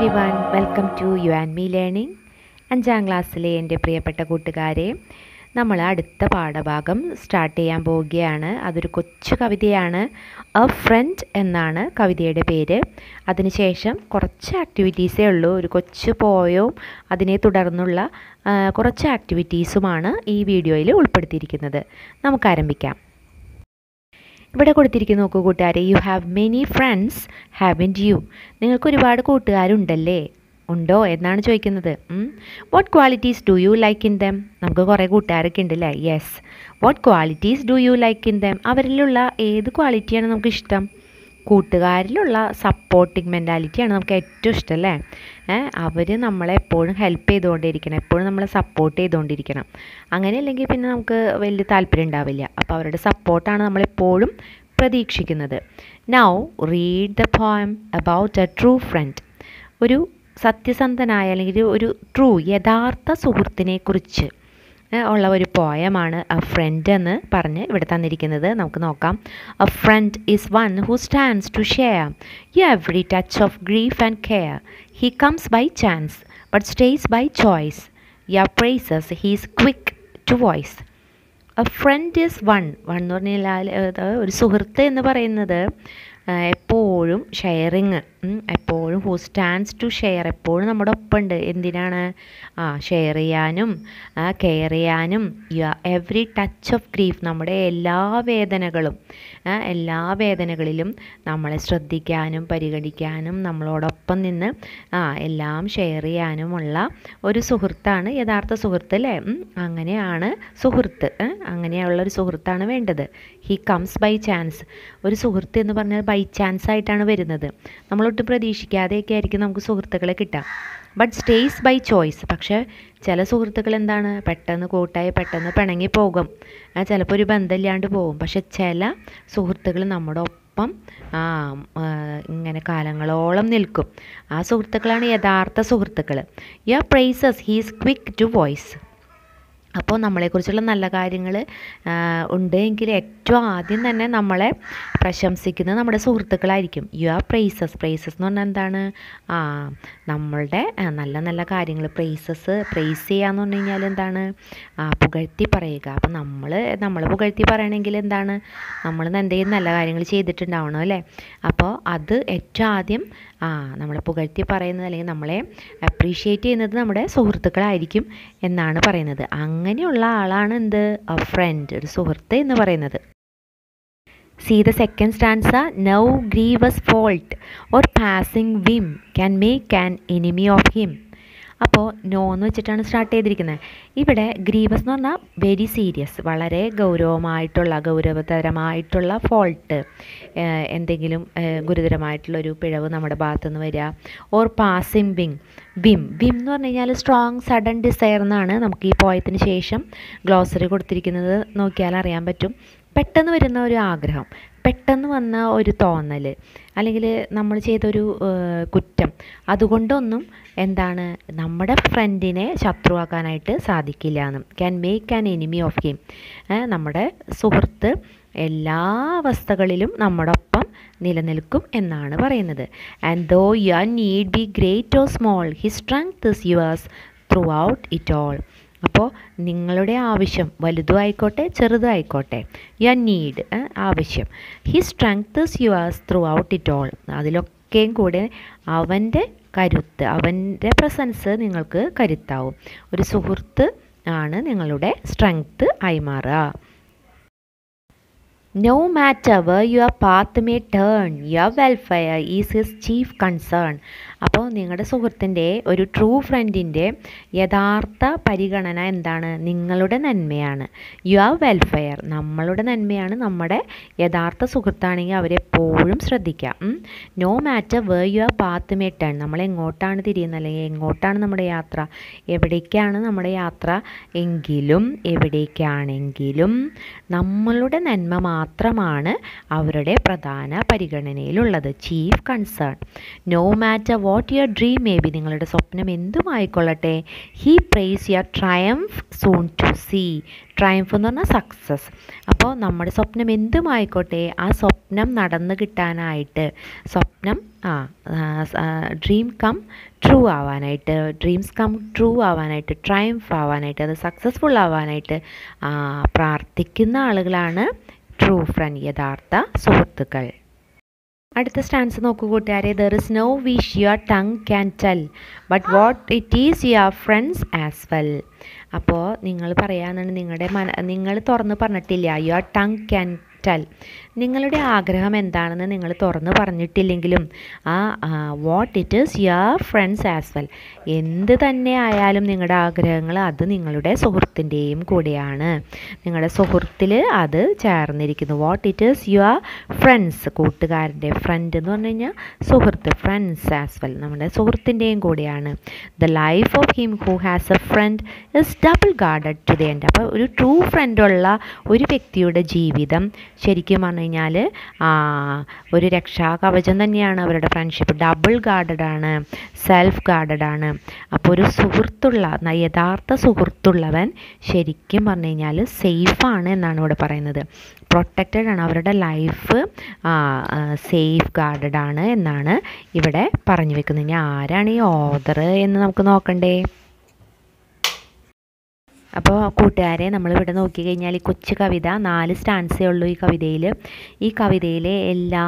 Every everyone welcome to you and me learning അഞ്ചാം ക്ലാസ്സിലെ എൻ്റെ പ്രിയപ്പെട്ട കൂട്ടുകാരെ നമ്മൾ അടുത്ത പാഠഭാഗം സ്റ്റാർട്ട് ചെയ്യാൻ പോവുകയാണ് അതൊരു കൊച്ചു കവിതയാണ് എ ഫ്രണ്ട് എന്നാണ് കവിതയുടെ പേര് അതിനുശേഷം കുറച്ച് ആക്ടിവിറ്റീസേ ഉള്ളൂ ഒരു കൊച്ചു പോയവും അതിനെ തുടർന്നുള്ള ആ, കുറച്ച് ആക്ടിവിറ്റീസുമാണ് ഈ വീഡിയോയിൽ ഉൾപ്പെടുത്തിയിരിക്കുന്നത് നമുക്ക് ആരംഭിക്കാം ഇവിടെ കൊടുത്തിരിക്കുന്ന നോക്കൂ കൂട്ടുകാരെ you have many friends haven't you നിങ്ങൾക്ക് ഒരുപാട് കൂട്ടുകാരുണ്ടല്ലേ ഉണ്ടോ എന്നാണ് ചോദിക്കുന്നത് what qualities do you like in them നമുക്ക് കുറേ കൂട്ടുകാരൊക്കെ ഉണ്ടല്ലേ yes what qualities do you like in them അവരിലുള്ള ഏത് ക്വാളിറ്റിയാണ് നമുക്ക് ഇഷ്ടം കൂട്ടുകാരിലുള്ള സപ്പോർട്ടിങ് മെൻറ്റാലിറ്റിയാണ് നമുക്ക് ഏറ്റവും ഇഷ്ടം അല്ലേ അവർ നമ്മളെ എപ്പോഴും ഹെൽപ്പ് ചെയ്തുകൊണ്ടിരിക്കണം എപ്പോഴും നമ്മളെ സപ്പോർട്ട് ചെയ്തുകൊണ്ടിരിക്കണം അങ്ങനെയല്ലെങ്കിൽ പിന്നെ നമുക്ക് വലിയ താല്പര്യം ഉണ്ടാവില്ല അപ്പോൾ അവരുടെ സപ്പോർട്ടാണ് നമ്മളെപ്പോഴും പ്രതീക്ഷിക്കുന്നത് now read the poem about a true friend ഒരു സത്യസന്ധനായ അല്ലെങ്കിൽ ഒരു ട്രൂ യഥാർത്ഥ സുഹൃത്തിനെക്കുറിച്ച് ഏ, ഉള്ള ഒരു പോയമാണ് എ ഫ്രണ്ട് എന്ന് പറഞ്ഞ് ഇവിടെ തന്നിരിക്കുന്നത് നമുക്ക് നോക്കാം a friend is one who stands to share you every touch of grief and care he comes by chance but stays by choice your praises he's quick to voice a friend is one one എന്ന് പറഞ്ഞാൽ അത് ഒരു സുഹൃത്ത് എന്ന് പറയുന്നത് ആ, എപ്പോഴും sharing എപ്പോഴും ഹൂ സ്റ്റാൻഡ്സ് ടു ഷെയർ എപ്പോഴും നമ്മുടെ ഒപ്പമുണ്ട് എന്തിനാണ് ആ ഷെയർ ചെയ്യാനും കെയർ ചെയ്യാനും എവറി ടച്ച് ഓഫ് ഗ്രീഫ് നമ്മുടെ എല്ലാ വേദനകളും ആ, എല്ലാ വേദനകളിലും നമ്മളെ ശ്രദ്ധിക്കാനും പരിഗണിക്കാനും നമ്മളോടൊപ്പം നിന്ന് ആ എല്ലാം ഷെയർ ചെയ്യാനുമുള്ള ഒരു സുഹൃത്താണ് യഥാർത്ഥ സുഹൃത്ത് അല്ലേ ഉം, അങ്ങനെയാണ് സുഹൃത്ത് ഏ, അങ്ങനെയുള്ള ഒരു സുഹൃത്താണ് വേണ്ടത് ഹി കംസ് ബൈ ചാൻസ് ഒരു സുഹൃത്ത് എന്ന് പറഞ്ഞാൽ ബൈ ചാൻസ് ആയിട്ടാണ് വരുന്നത് നമ്മളൊട്ടും പ്രതീക്ഷിക്കാതെയൊക്കെ ആയിരിക്കും നമുക്ക് സുഹൃത്തുക്കളെ കിട്ടാം ബട്ട് സ്റ്റേസ് ബൈ ചോയ്സ് പക്ഷേ ചില സുഹൃത്തുക്കൾ എന്താണ് പെട്ടെന്ന് കൂട്ടായി പെട്ടെന്ന് പിണങ്ങി പോകും ആ, ചിലപ്പോൾ ഒരു ബന്ധമില്ലാണ്ട് പോകും പക്ഷെ ചില സുഹൃത്തുക്കൾ നമ്മുടെ ഒപ്പം ആ ആ, ഇങ്ങനെ കാലങ്ങളോളം നിൽക്കും ആ സുഹൃത്തുക്കളാണ് യഥാർത്ഥ സുഹൃത്തുക്കൾ your praises he's quick to voice അപ്പോൾ നമ്മളെക്കുറിച്ചുള്ള നല്ല കാര്യങ്ങൾ ഉണ്ട് എങ്കിൽ ഏറ്റവും ആദ്യം തന്നെ നമ്മളെ പ്രശംസിക്കുന്നത് നമ്മുടെ സുഹൃത്തുക്കളായിരിക്കും യു ആർ പ്രൈസസ് പ്രൈസസ് എന്ന് പറഞ്ഞാൽ എന്താണ് ആ നമ്മളുടെ ആ, നല്ല നല്ല കാര്യങ്ങൾ പ്രൈസസ് പ്രൈസ് ചെയ്യാന്ന് പറഞ്ഞു കഴിഞ്ഞാൽ എന്താണ് ആ പുകഴ്ത്തി പറയുക അപ്പോൾ നമ്മൾ നമ്മൾ പുകഴ്ത്തി പറയണമെങ്കിൽ എന്താണ് നമ്മൾ എന്തെങ്കിലും നല്ല കാര്യങ്ങൾ ചെയ്തിട്ടുണ്ടാവണം അല്ലേ അപ്പോൾ അത് ഏറ്റവും ആദ്യം ആ നമ്മളെ പുകഴ്ത്തി പറയുന്നത് അല്ലെങ്കിൽ നമ്മളെ അപ്രീഷിയേറ്റ് ചെയ്യുന്നത് നമ്മുടെ സുഹൃത്തുക്കളായിരിക്കും എന്നാണ് പറയുന്നത് അങ്ങനെയുള്ള ആളാണ് എന്ത് എ ഫ്രണ്ട് ഒരു സുഹൃത്ത് എന്ന് പറയുന്നത് see the second stanza no grievous fault or passing whim can make an enemy of him അപ്പോൾ നോ എന്ന് വെച്ചിട്ടാണ് സ്റ്റാർട്ട് ചെയ്തിരിക്കുന്നത് ഇവിടെ ഗ്രീവസ് എന്ന് പറഞ്ഞാൽ വെരി സീരിയസ് വളരെ ഗൗരവമായിട്ടുള്ള ഗൗരവതരമായിട്ടുള്ള ഫോൾട്ട് എന്തെങ്കിലും ഏഹ്, ഗുരുതരമായിട്ടുള്ളൊരു പിഴവ് നമ്മുടെ ഭാഗത്തുനിന്ന് വരിക or passing whim whim whim എന്ന് പറഞ്ഞു കഴിഞ്ഞാൽ സ്ട്രോങ് സഡൻ ഡിസയർ എന്നാണ് നമുക്ക് ഈ പോയത്തിന് ശേഷം ഗ്ലോസറി കൊടുത്തിരിക്കുന്നത് നോക്കിയാൽ അറിയാൻ പറ്റും പെട്ടെന്ന് വരുന്ന ഒരു ആഗ്രഹം പെട്ടെന്ന് വന്ന ഒരു തോന്നൽ അല്ലെങ്കിൽ നമ്മൾ ചെയ്തൊരു ഏഹ്, കുറ്റം അതുകൊണ്ടൊന്നും എന്താണ് നമ്മുടെ ഫ്രണ്ടിനെ ശത്രുവാക്കാനായിട്ട് സാധിക്കില്ല എന്ന് can make an enemy of him നമ്മുടെ സുഹൃത്ത് എല്ലാ അവസ്ഥകളിലും നമ്മുടെ ഒപ്പം നിലനിൽക്കും എന്നാണ് പറയുന്നത് and though you need be great or small he strength is yours throughout it all അപ്പോൾ നിങ്ങളുടെ ആവശ്യം വലുതും ആയിക്കോട്ടെ ചെറുതും ആയിക്കോട്ടെ യു നീഡ് ആവശ്യം he strength is yours throughout it all അതിലൊക്കെയും കൂടെ അവൻ്റെ കരുത്ത് അവൻ്റെ പ്രസൻസ് നിങ്ങൾക്ക് കരുത്താവും ഒരു സുഹൃത്ത് ആണ് നിങ്ങളുടെ സ്ട്രെങ്ത് ആയി മാറുക no matter where your path may turn your welfare is his chief concern അപ്പോൾ നിങ്ങളുടെ സുഹൃത്തിൻ്റെ ഒരു ട്രൂ ഫ്രണ്ടിൻ്റെ യഥാർത്ഥ പരിഗണന എന്താണ് നിങ്ങളുടെ നന്മയാണ് യുവർ വെൽഫെയർ നമ്മളുടെ നന്മയാണ് നമ്മുടെ യഥാർത്ഥ സുഹൃത്താണെങ്കിൽ അവരെപ്പോഴും ശ്രദ്ധിക്കുക no matter where your path may turn നമ്മൾ എങ്ങോട്ടാണ് തിരിയുന്നത് അല്ലെങ്കിൽ എങ്ങോട്ടാണ് നമ്മുടെ യാത്ര എവിടേക്കാണ് നമ്മുടെ യാത്ര എങ്കിലും എവിടേക്കാണെങ്കിലും നമ്മളുടെ നന്മ മാത്രമാണ് അവരുടെ പ്രധാന പരിഗണനയിലുള്ളത് chief concern no matter what your dream may be നിങ്ങളുടെ സ്വപ്നം എന്തുമായിക്കൊള്ളട്ടെ he praise your triumph soon to see triumph എന്ന് പറഞ്ഞാൽ സക്സസ് അപ്പോൾ നമ്മുടെ സ്വപ്നം എന്തുമായിക്കോട്ടെ ആ സ്വപ്നം നടന്നു കിട്ടാനായിട്ട് സ്വപ്നം ആ ഡ്രീം കം ട്രൂ ആവാനായിട്ട് ഡ്രീംസ് കം ട്രൂ ആവാനായിട്ട് ട്രയംഫ് ആവാനായിട്ട് അത് സക്സസ്ഫുൾ ആവാനായിട്ട് പ്രാർത്ഥിക്കുന്ന ആളുകളാണ് ട്രൂ ഫ്രണ്ട് യഥാർത്ഥ സുഹൃത്തുക്കൾ അടുത്ത സ്റ്റാൻസ് നോക്കൂ കൂട്ടുകാരെ there is no wish your tongue can tell but what it is your friend's as well അപ്പോൾ നിങ്ങൾ പറയാനാണ് നിങ്ങളുടെ മന നിങ്ങൾ തുറന്ന് പറഞ്ഞിട്ടില്ല യുവർ ടങ് ക്യാൻ ടെൽ നിങ്ങളുടെ ആഗ്രഹം എന്താണെന്ന് നിങ്ങൾ തുറന്ന് പറഞ്ഞിട്ടില്ലെങ്കിലും ആ what it is your friend's as well എന്ത് തന്നെ ആയാലും നിങ്ങളുടെ ആഗ്രഹങ്ങൾ അത് നിങ്ങളുടെ സുഹൃത്തിൻ്റെയും കൂടെയാണ് നിങ്ങളുടെ സുഹൃത്തിൽ അത് ചേർന്നിരിക്കുന്നു what it is your friend's കൂട്ടുകാരൻ്റെ ഫ്രണ്ട് എന്ന് പറഞ്ഞു കഴിഞ്ഞാൽ സുഹൃത്ത് ഫ്രണ്ട്സ് ആസ് വെൽ നമ്മുടെ സുഹൃത്തിൻ്റെയും കൂടെയാണ് the life of him who has a friend is double guarded to the end അപ്പോൾ ഒരു ട്രൂ ഫ്രണ്ടുള്ള ഒരു വ്യക്തിയുടെ ജീവിതം ശരിക്കും പറഞ്ഞു കഴിഞ്ഞാൽ ഒരു രക്ഷാകവചം തന്നെയാണ് അവരുടെ ഫ്രണ്ട്ഷിപ്പ് ഡബിൾ ഗാർഡഡ് ആണ് സെൽഫ് ഗാർഡഡ് ആണ് അപ്പോൾ ഒരു സുഹൃത്തുള്ള യഥാർത്ഥ സുഹൃത്തുള്ളവൻ ശരിക്കും പറഞ്ഞു കഴിഞ്ഞാൽ സേഫാണ് എന്നാണ് ഇവിടെ പറയുന്നത് പ്രൊട്ടക്റ്റഡ് ആണ് അവരുടെ ലൈഫ് സേഫ് ഗാർഡഡ് ആണ് എന്നാണ് ഇവിടെ പറഞ്ഞു വെക്കുന്നത് ഇനി ആരാണ് ഈ ഓദർ എന്ന് നമുക്ക് നോക്കണ്ടേ അപ്പോൾ കൂട്ടുകാരെ നമ്മളിവിടെ നോക്കിക്കഴിഞ്ഞാൽ ഈ കൊച്ചു കവിത നാല് സ്റ്റാൻസേ ഉള്ളൂ ഈ കവിതയിൽ ഈ കവിതയിലെ എല്ലാ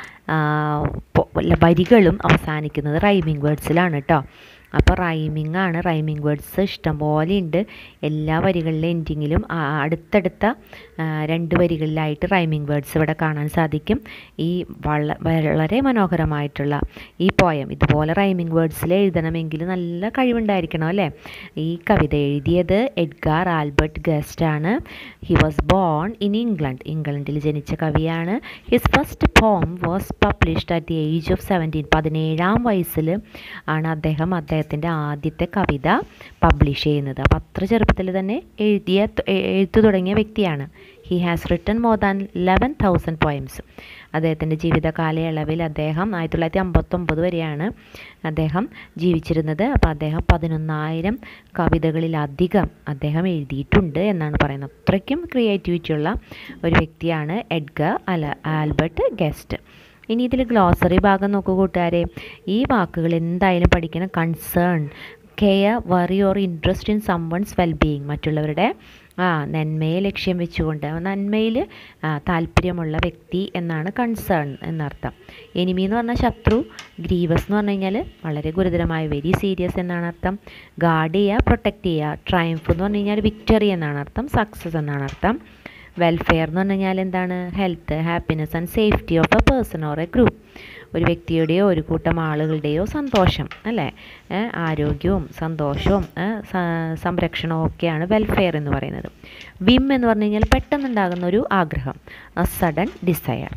വരികളും അവസാനിക്കുന്നത് റൈമിങ് വേർഡ്സിലാണ് കേട്ടോ അപ്പോൾ റൈമിംഗ് ആണ് റൈമിംഗ് വേർഡ്സ് ഇഷ്ടംപോലെ ഉണ്ട് എല്ലാ വരികളിലെ എൻഡിങ്ങിലും അടുത്തടുത്ത രണ്ട് വരികളിലായിട്ട് റൈമിംഗ് വേർഡ്സ് ഇവിടെ കാണാൻ സാധിക്കും ഈ വള വളരെ മനോഹരമായിട്ടുള്ള ഈ പോയം ഇതുപോലെ റൈമിംഗ് വേർഡ്സിൽ എഴുതണമെങ്കിൽ നല്ല കഴിവുണ്ടായിരിക്കണം അല്ലേ ഈ കവിത എഴുതിയത് എഡ്ഗാർ ആൽബർട്ട് ഗസ്റ്റ് ആണ് he was born in England ഇംഗ്ലണ്ടിൽ ജനിച്ച കവിയാണ് his first poem was published at the age of seventeen പതിനേഴാം വയസ്സിൽ ആണ് അദ്ദേഹം അദ്ദേഹത്തിൻ്റെ ആദ്യത്തെ കവിത പബ്ലിഷ് ചെയ്യുന്നത് അപ്പോൾ അത്ര ചെറുപ്പത്തിൽ തന്നെ എഴുതിയ എഴുത്തു തുടങ്ങിയ വ്യക്തിയാണ് he has written more than eleven thousand poems അദ്ദേഹത്തിൻ്റെ ജീവിത കാലയളവിൽ അദ്ദേഹം ആയിരത്തി തൊള്ളായിരത്തി അമ്പത്തൊമ്പത് വരെയാണ് അദ്ദേഹം ജീവിച്ചിരുന്നത് അപ്പോൾ അദ്ദേഹം പതിനൊന്നായിരം കവിതകളിലധികം അദ്ദേഹം എഴുതിയിട്ടുണ്ട് എന്നാണ് പറയുന്നത് അത്രയ്ക്കും ക്രിയേറ്റിവിറ്റി ഉള്ള ഒരു വ്യക്തിയാണ് എഡ്ഗർ അല ആൽബർട്ട് ഗസ്റ്റ് ഇനി ഇതിൽ ഗ്ലോസറി ഭാഗം നോക്കൂ കൂട്ടുകാരെ ഈ വാക്കുകൾ എന്തായാലും പഠിക്കണം concern care worry or interest in someone's wellbeing മറ്റുള്ളവരുടെ ആ നന്മയെ ലക്ഷ്യം വെച്ചുകൊണ്ട് നന്മയിൽ താല്പര്യമുള്ള വ്യക്തി എന്നാണ് കൺസേൺ എന്നർത്ഥം എനിമി എന്ന് പറഞ്ഞാൽ ശത്രു ഗ്രീവസ് എന്ന് പറഞ്ഞു കഴിഞ്ഞാൽ വളരെ ഗുരുതരമായ വെരി സീരിയസ് എന്നാണ് അർത്ഥം ഗാർഡ് ചെയ്യുക പ്രൊട്ടക്റ്റ് ചെയ്യുക ട്രയംഫ് എന്ന് പറഞ്ഞു കഴിഞ്ഞാൽ വിക്ടറി എന്നാണ് അർത്ഥം സക്സസ് എന്നാണ് അർത്ഥം വെൽഫെയർ എന്ന് പറഞ്ഞു കഴിഞ്ഞാൽ എന്താണ് health happiness and safety of a person or a group ഒരു വ്യക്തിയുടെയോ ഒരു കൂട്ടം ആളുകളുടെയോ സന്തോഷം അല്ലേ ആരോഗ്യവും സന്തോഷവും സംരക്ഷണവും ഒക്കെയാണ് വെൽഫെയർ എന്ന് പറയുന്നത് വിം എന്ന് പറഞ്ഞു കഴിഞ്ഞാൽ പെട്ടെന്നുണ്ടാകുന്ന ഒരു ആഗ്രഹം എ സഡൻ ഡിസയർ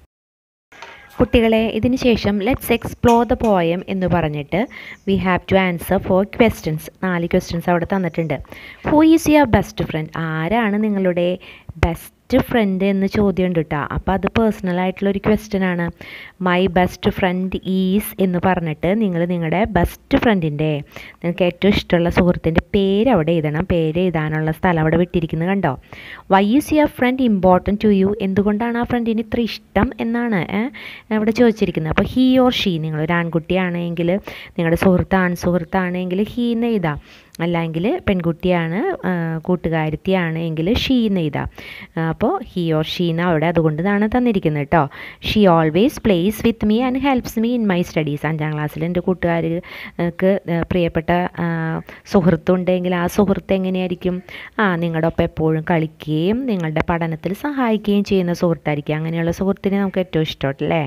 കുട്ടികളെ ഇതിന് ശേഷം ലെറ്റ്സ് എക്സ്പ്ലോർ ദ പോയം എന്ന് പറഞ്ഞിട്ട് we have to answer four questions നാല് ക്വസ്റ്റ്യൻസ് അവിടെ തന്നിട്ടുണ്ട് who is your best friend ആരാണ് നിങ്ങളുടെ ബെസ്റ്റ് ഫ്രണ്ട് എന്ന് ചോദ്യം ഉണ്ട് കേട്ടോ അപ്പോൾ അത് പേഴ്സണൽ ആയിട്ടുള്ള ഒരു ക്വസ്റ്റ്യൻ ആണ് മൈ ബെസ്റ്റ് ഫ്രണ്ട് ഈസ് എന്ന് പറഞ്ഞിട്ട് നിങ്ങൾ നിങ്ങളുടെ ബെസ്റ്റ് ഫ്രണ്ടിൻ്റെ നിങ്ങൾക്ക് ഏറ്റവും ഇഷ്ടമുള്ള സുഹൃത്തിൻ്റെ പേര് അവിടെ എഴുതണം പേര് എഴുതാനുള്ള സ്ഥലം അവിടെ വിട്ടിരിക്കുന്നത് കണ്ടോ why is your friend important to you എന്തുകൊണ്ടാണ് ആ ഫ്രണ്ടിന് ഇത്ര ഇഷ്ടം എന്നാണ് അവിടെ ചോദിച്ചിരിക്കുന്നത് അപ്പോൾ ഹീ ഓർ ഷീ നിങ്ങളൊരു ആൺകുട്ടിയാണെങ്കിൽ നിങ്ങളുടെ സുഹൃത്ത് ആൺ സുഹൃത്താണെങ്കിൽ ഹീ എന്ന് എഴുതാം അല്ലെങ്കിൽ പെൺകുട്ടിയാണ് കൂട്ടുകാരത്തിയാണ് എങ്കിൽ ഷീ എന്ന് എഴുതാം അപ്പോൾ ഹി ഓർ ഷീന്ന് അവിടെ അതുകൊണ്ടാണ് തന്നിരിക്കുന്നത് കേട്ടോ she always plays with me and helps me in my studies അഞ്ചാം ക്ലാസ്സിൽ എൻ്റെ കൂട്ടുകാർക്ക് പ്രിയപ്പെട്ട സുഹൃത്തുണ്ടെങ്കിൽ ആ സുഹൃത്ത് എങ്ങനെയായിരിക്കും ആ നിങ്ങളുടെ ഒപ്പം എപ്പോഴും കളിക്കുകയും നിങ്ങളുടെ പഠനത്തിൽ സഹായിക്കുകയും ചെയ്യുന്ന സുഹൃത്തായിരിക്കും അങ്ങനെയുള്ള സുഹൃത്തിനെ നമുക്ക് ഏറ്റവും ഇഷ്ടമല്ലേ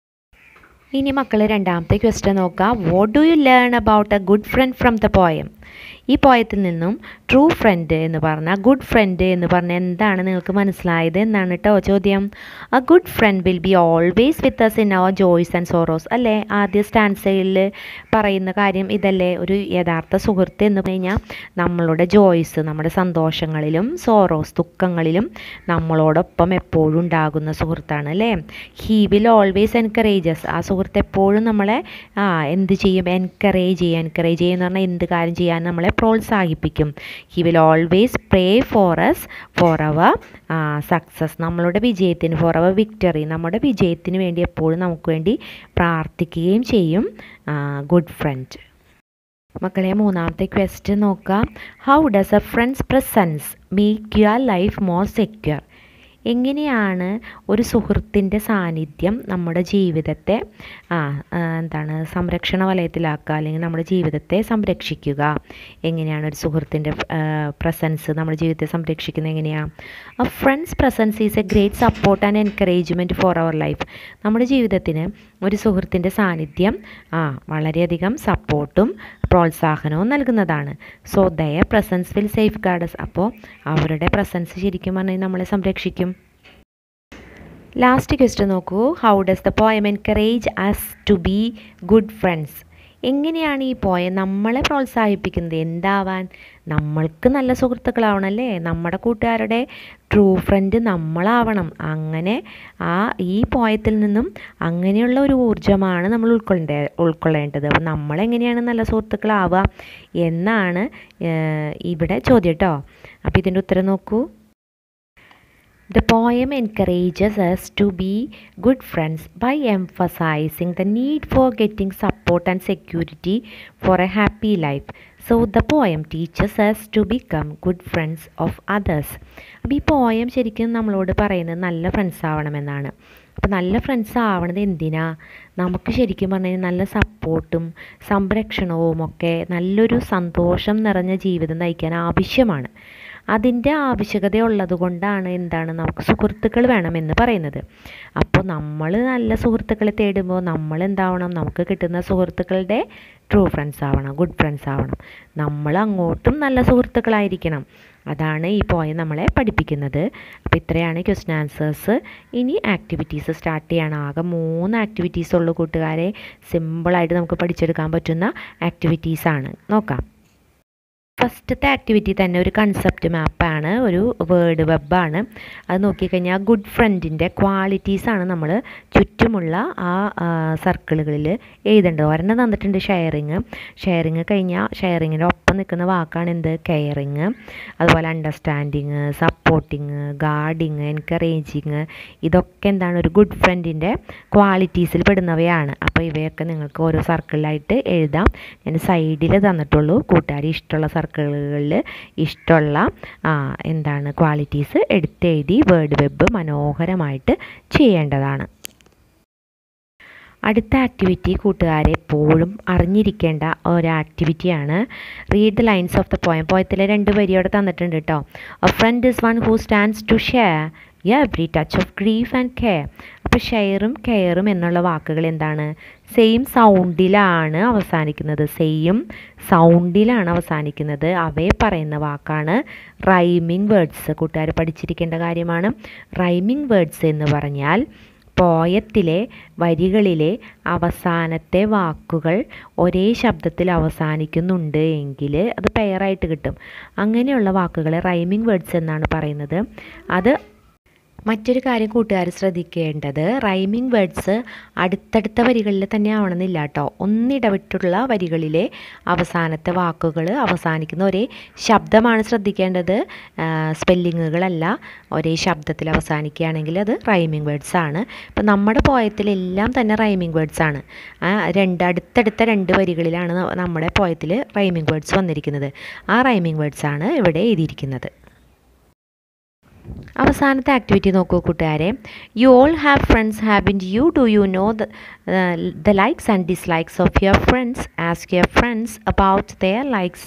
ഇനി മക്കൾ രണ്ടാമത്തെ ക്വസ്റ്റ്യൻ നോക്കാം what do you learn about a good friend from the poem ഈ പോയത്തിൽ നിന്നും ട്രൂ ഫ്രണ്ട് എന്ന് പറഞ്ഞാൽ ഗുഡ് ഫ്രണ്ട് എന്ന് പറഞ്ഞാൽ എന്താണ് നിങ്ങൾക്ക് മനസ്സിലായത് എന്നാണ് കേട്ടോ ചോദ്യം a good friend will be always with us in our joys and sorrows അല്ലേ ആദ്യ സ്റ്റാൻസയിൽ പറയുന്ന കാര്യം ഇതല്ലേ ഒരു യഥാർത്ഥ സുഹൃത്ത് എന്ന് കഴിഞ്ഞാൽ നമ്മളുടെ ജോയ്സ് നമ്മുടെ സന്തോഷങ്ങളിലും സോറോസ് ദുഃഖങ്ങളിലും നമ്മളോടൊപ്പം എപ്പോഴും ഉണ്ടാകുന്ന സുഹൃത്താണ് അല്ലേ ഹീ വിൽ ഓൾവേസ് എൻകറേജസ് ആ സുഹൃത്ത് എപ്പോഴും നമ്മളെ ആ എന്ത് ചെയ്യും എൻകറേജ് ചെയ്യും എൻകറേജ് ചെയ്യുക എന്ന് പറഞ്ഞാൽ എന്ത് കാര്യം ചെയ്യാൻ നമ്മളെ പ്രോത്സാഹിപ്പിക്കും he will always pray for us for our success നമ്മളുടെ വിജയത്തിന് ഫോർ അവർ വിക്ടറി നമ്മുടെ വിജയത്തിന് വേണ്ടി എപ്പോഴും നമുക്ക് വേണ്ടി പ്രാർത്ഥിക്കുകയും ചെയ്യും ഗുഡ് ഫ്രണ്ട് മക്കളെ മൂന്നാമത്തെ ക്വസ്റ്റ്യൻ നോക്കാം how does a friend's presence make your life more secure എങ്ങനെയാണ് ഒരു സുഹൃത്തിൻ്റെ സാന്നിധ്യം നമ്മുടെ ജീവിതത്തെ ആ എന്താണ് സംരക്ഷണ വലയത്തിലാക്കുക അല്ലെങ്കിൽ നമ്മുടെ ജീവിതത്തെ സംരക്ഷിക്കുക എങ്ങനെയാണ് ഒരു സുഹൃത്തിൻ്റെ പ്രസൻസ് നമ്മുടെ ജീവിതത്തെ സംരക്ഷിക്കുന്നത് എങ്ങനെയാണ് a friend's presence is a great support and encouragement for our life നമ്മുടെ ജീവിതത്തിന് ഒരു സുഹൃത്തിൻ്റെ സാന്നിധ്യം ആ വളരെയധികം സപ്പോർട്ടും പ്രോത്സാഹനവും നൽകുന്നതാണ് so their presence will safeguards അപ്പോൾ അവരുടെ പ്രസൻസ് ശരിക്കും പറഞ്ഞാൽ നമ്മളെ സംരക്ഷിക്കും ലാസ്റ്റ് ക്വസ്റ്റ്യൻ നോക്കൂ how does the poem encourage us to be good friends എങ്ങനെയാണ് ഈ പോയം നമ്മളെ പ്രോത്സാഹിപ്പിക്കുന്നത് എന്താവാൻ നമ്മൾക്ക് നല്ല സുഹൃത്തുക്കളാവണമല്ലേ നമ്മുടെ കൂട്ടുകാരുടെ ട്രൂ ഫ്രണ്ട് നമ്മളാവണം അങ്ങനെ ആ ഈ പോയത്തിൽ നിന്നും അങ്ങനെയുള്ള ഒരു ഊർജ്ജമാണ് നമ്മൾ ഉൾക്കൊള്ളേ ഉൾക്കൊള്ളേണ്ടത് അപ്പോൾ നമ്മളെങ്ങനെയാണ് നല്ല സുഹൃത്തുക്കളാവുക എന്നാണ് ഇവിടെ ചോദ്യം കേട്ടോ അപ്പോൾ ഇതിൻ്റെ ഉത്തരം നോക്കൂ The poem encourages us to be good friends by emphasizing the need for getting support and security for a happy life. So the poem teaches us to become good friends of others. അപ്പോൾ ഈ poem ശരിക്കും നമ്മളോട് പറയുന്നത് നല്ല friends ആവണമെന്നാണ് അപ്പോൾ നല്ല friends ആവണത് എന്തിനാ നമുക്ക് ശരിക്കും പറഞ്ഞാൽ നല്ല സപ്പോർട്ടും സംരക്ഷണവും ഒക്കെ നല്ലൊരു സന്തോഷം നിറഞ്ഞ ജീവിതം നയിക്കാൻ ആവശ്യമാണ് അതിൻ്റെ ആവശ്യകത ഉള്ളത് കൊണ്ടാണ് എന്താണ് നമുക്ക് സുഹൃത്തുക്കൾ വേണമെന്ന് പറയുന്നത് അപ്പോൾ നമ്മൾ നല്ല സുഹൃത്തുക്കളെ തേടുമ്പോൾ നമ്മൾ എന്താവണം നമുക്ക് കിട്ടുന്ന സുഹൃത്തുക്കളുടെ ട്രൂ ഫ്രണ്ട്സ് ആവണം ഗുഡ് ഫ്രണ്ട്സ് ആവണം നമ്മൾ അങ്ങോട്ടും നല്ല സുഹൃത്തുക്കളായിരിക്കണം അതാണ് ഈ പോയം നമ്മളെ പഠിപ്പിക്കുന്നത് അപ്പോൾ ഇത്രയാണ് ക്വസ്റ്റ്യൻ ആൻസേഴ്സ് ഇനി ആക്ടിവിറ്റീസ് സ്റ്റാർട്ട് ചെയ്യണം ആകെ മൂന്ന് ആക്ടിവിറ്റീസ് ഉള്ളൂ കൂട്ടുകാരെ സിമ്പിളായിട്ട് നമുക്ക് പഠിച്ചെടുക്കാൻ പറ്റുന്ന ആക്ടിവിറ്റീസാണ് നോക്കാം ഫസ്റ്റത്തെ ആക്ടിവിറ്റി തന്നെ ഒരു കൺസെപ്റ്റ് മാപ്പാണ് ഒരു വേർഡ് വെബാണ് അത് നോക്കിക്കഴിഞ്ഞാൽ ഗുഡ് ഫ്രണ്ടിൻ്റെ ക്വാളിറ്റീസാണ് നമ്മൾ ചുറ്റുമുള്ള ആ സർക്കിളുകളിൽ എഴുതേണ്ടത് ഒരെണ്ണം തന്നിട്ടുണ്ട് ഷെയറിങ് ഷെയറിങ് കഴിഞ്ഞാൽ ഷെയറിങ്ങിൻ്റെ ഒപ്പം നിൽക്കുന്ന വാക്കാണ് എന്ത് കെയറിങ് അതുപോലെ അണ്ടർസ്റ്റാൻഡിങ് സപ്പോർട്ടിങ് ഗാർഡിങ് എൻകറേജിങ് ഇതൊക്കെ എന്താണ് ഒരു ഗുഡ് ഫ്രണ്ടിൻ്റെ ക്വാളിറ്റീസിൽ പെടുന്നവയാണ് അപ്പോൾ ഇവയൊക്കെ നിങ്ങൾക്ക് ഓരോ സർക്കിളിലായിട്ട് എഴുതാം ഞാൻ സൈഡിൽ തന്നിട്ടുള്ളൂ കൂട്ടുകാരി ഇഷ്ടമുള്ള സർക്കിളുകളിൽ ഇഷ്ടമുള്ള എന്താണ് ക്വാളിറ്റീസ് എടുത്തെഴുതി വേർഡ് വെബ് മനോഹരമായിട്ട് ചെയ്യേണ്ടതാണ് അടുത്ത ആക്ടിവിറ്റി കൂട്ടുകാരെ എപ്പോഴും അറിഞ്ഞിരിക്കേണ്ട ഒരു ആക്ടിവിറ്റിയാണ് read the lines of the poem പോയത്തിലെ രണ്ട് വരിയോടെ തന്നിട്ടുണ്ട് കേട്ടോ a friend is one who stands to share every touch of grief and care അപ്പോൾ ഷെയറും കെയറും എന്നുള്ള വാക്കുകൾ എന്താണ് സെയിം സൗണ്ടിലാണ് അവസാനിക്കുന്നത് സെയിം സൗണ്ടിലാണ് അവസാനിക്കുന്നത് അവയെ പറയുന്ന വാക്കാണ് റൈമിംഗ് വേർഡ്സ് കൂട്ടുകാർ പഠിച്ചിരിക്കേണ്ട കാര്യമാണ് റൈമിംഗ് വേർഡ്സ് എന്ന് പറഞ്ഞാൽ പോയത്തിലെ വരികളിലെ അവസാനത്തെ വാക്കുകൾ ഒരേ ശബ്ദത്തിൽ അവസാനിക്കുന്നുണ്ട് എങ്കിൽ അത് പെയറായിട്ട് കിട്ടും അങ്ങനെയുള്ള വാക്കുകളെ റൈമിംഗ് വേർഡ്സ് എന്നാണ് പറയുന്നത് അത് മറ്റൊരു കാര്യം കൂട്ടുകാർ ശ്രദ്ധിക്കേണ്ടത് റൈമിംഗ് വേർഡ്സ് അടുത്തടുത്ത വരികളിൽ തന്നെ ആവണമെന്നില്ല കേട്ടോ ഒന്നിടവിട്ടുള്ള വരികളിലെ അവസാനത്തെ വാക്കുകൾ അവസാനിക്കുന്ന ഒരേ ശബ്ദമാണ് ശ്രദ്ധിക്കേണ്ടത് സ്പെല്ലിങ്ങുകളല്ല ഒരേ ശബ്ദത്തിൽ അവസാനിക്കുകയാണെങ്കിൽ അത് റൈമിംഗ് വേർഡ്സ് ആണ് ഇപ്പം നമ്മുടെ പോയത്തിലെല്ലാം തന്നെ റൈമിംഗ് വേർഡ്സ് ആണ് രണ്ട് അടുത്തടുത്ത രണ്ട് വരികളിലാണ് നമ്മുടെ പോയത്തിൽ റൈമിംഗ് വേർഡ്സ് വന്നിരിക്കുന്നത് ആ റൈമിംഗ് വേർഡ്സ് ആണ് ഇവിടെ എഴുതിയിരിക്കുന്നത് അവസാനത്തെ ആക്ടിവിറ്റി നോക്കൂ കൂട്ടുകാരെ you all have friends haven't you do you know the likes and dislikes of your friends ask your friends about their likes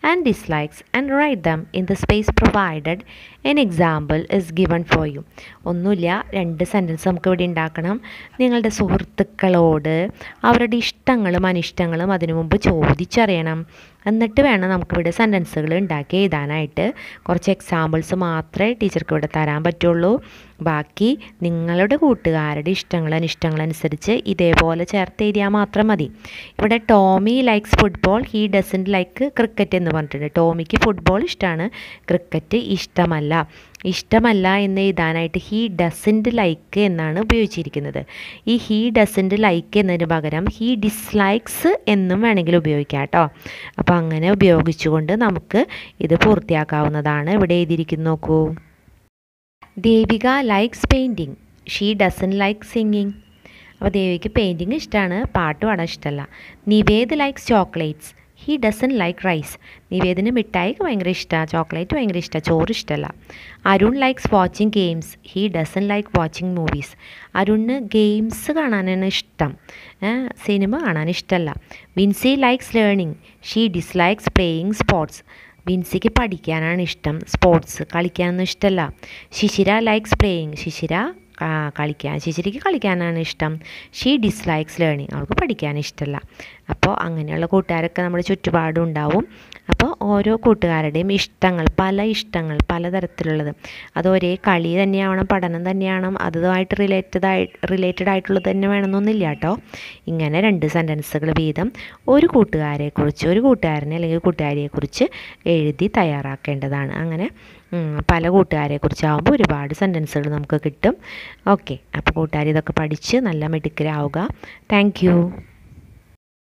and dislikes and write them in the space provided an example is given for you ഒന്നുമില്ല രണ്ട് sentence നമുക്ക് ഇവിടെ ഉണ്ടാക്കണം നിങ്ങളുടെ സുഹൃത്തുക്കളോട് അവരുടെ ഇഷ്ടങ്ങളും അനിഷ്ടങ്ങളും അതിനു മുമ്പ് ചോദിച്ചറിയണം എന്നിട്ട് വേണം നമുക്കിവിടെ സെൻറ്റൻസുകൾ ഉണ്ടാക്കി എഴുതാനായിട്ട് കുറച്ച് എക്സാമ്പിൾസ് മാത്രമേ ടീച്ചർക്ക് ഇവിടെ തരാൻ പറ്റുള്ളൂ ബാക്കി നിങ്ങളുടെ കൂട്ടുകാരുടെ ഇഷ്ടങ്ങൾ അനിഷ്ടങ്ങൾ അനുസരിച്ച് ഇതേപോലെ ചേർത്ത് എഴുതിയാൽ മാത്രം മതി ഇവിടെ Tommy likes football he doesn't like cricket എന്ന് പറഞ്ഞിട്ടുണ്ട് ടോമിക്ക് ഫുട്ബോൾ ഇഷ്ടമാണ് ക്രിക്കറ്റ് ഇഷ്ടമല്ല ഇഷ്ടമല്ല എന്ന് എഴുതാനായിട്ട് ഹീ ഡസൻറ്റ് ലൈക്ക് എന്നാണ് ഉപയോഗിച്ചിരിക്കുന്നത് ഈ ഹീ ഡസൻറ്റ് ലൈക്ക് എന്നതിന് പകരം ഹീ ഡിസ്ലൈക്സ് എന്നും വേണമെങ്കിൽ ഉപയോഗിക്കാം കേട്ടോ അപ്പോൾ അങ്ങനെ ഉപയോഗിച്ചുകൊണ്ട് നമുക്ക് ഇത് പൂർത്തിയാക്കാവുന്നതാണ് ഇവിടെ എഴുതിയിരിക്കുന്നു നോക്കൂ Devika likes painting she doesn't like singing അപ്പോൾ ദേവിക്ക് പെയിൻറ്റിങ് ഇഷ്ടമാണ് പാട്ട് പാടാൻ ഇഷ്ടമല്ല Nived likes chocolates he doesn't like rice നിവേദിന് മിഠായിക്ക് ഭയങ്കര ഇഷ്ടമാണ് ചോക്ലേറ്റ് ഭയങ്കര ഇഷ്ടമാണ് ചോറ് ഇഷ്ടമല്ല Arun likes watching games he doesn't like watching movies അരുണിന് ഗെയിംസ് കാണാനാണ് ഇഷ്ടം സിനിമ കാണാൻ ഇഷ്ടമല്ല Vincy likes learning she dislikes playing sports വിൻസിക്ക് പഠിക്കാനാണ് ഇഷ്ടം സ്പോർട്സ് കളിക്കാനൊന്നും ഇഷ്ടമല്ല ശിശിര ലൈക്സ് പ്ലേയിങ് ശിശിര കളിക്കാൻ ശിശിരിക്ക് കളിക്കാനാണ് ഇഷ്ടം ഷീ ഡിസ്ലൈക്സ് ലേണിംഗ് അവൾക്ക് പഠിക്കാൻ ഇഷ്ടമല്ല അപ്പോൾ അങ്ങനെയുള്ള കൂട്ടുകാരൊക്കെ നമ്മുടെ ചുറ്റുപാടും ഉണ്ടാവും അപ്പോൾ ഓരോ കൂട്ടുകാരുടെയും ഇഷ്ടങ്ങൾ പല ഇഷ്ടങ്ങൾ പലതരത്തിലുള്ളത് അത് ഒരേ കളി തന്നെയാവണം പഠനം തന്നെയാവണം അതുമായിട്ട് റിലേറ്റഡ് ആയി റിലേറ്റഡ് ആയിട്ടുള്ളത് തന്നെ വേണമെന്നൊന്നുമില്ല കേട്ടോ ഇങ്ങനെ രണ്ട് സെൻറ്റൻസുകൾ വീതം ഒരു കൂട്ടുകാരെക്കുറിച്ച് ഒരു കൂട്ടുകാരനെ അല്ലെങ്കിൽ കൂട്ടുകാരിയെക്കുറിച്ച് എഴുതി തയ്യാറാക്കേണ്ടതാണ് അങ്ങനെ പല കൂട്ടുകാരെക്കുറിച്ചാകുമ്പോൾ ഒരുപാട് സെൻറ്റൻസുകൾ നമുക്ക് കിട്ടും ഓക്കെ അപ്പോൾ കൂട്ടുകാർ ഇതൊക്കെ പഠിച്ച് നല്ല മിടുക്കരാവുക താങ്ക്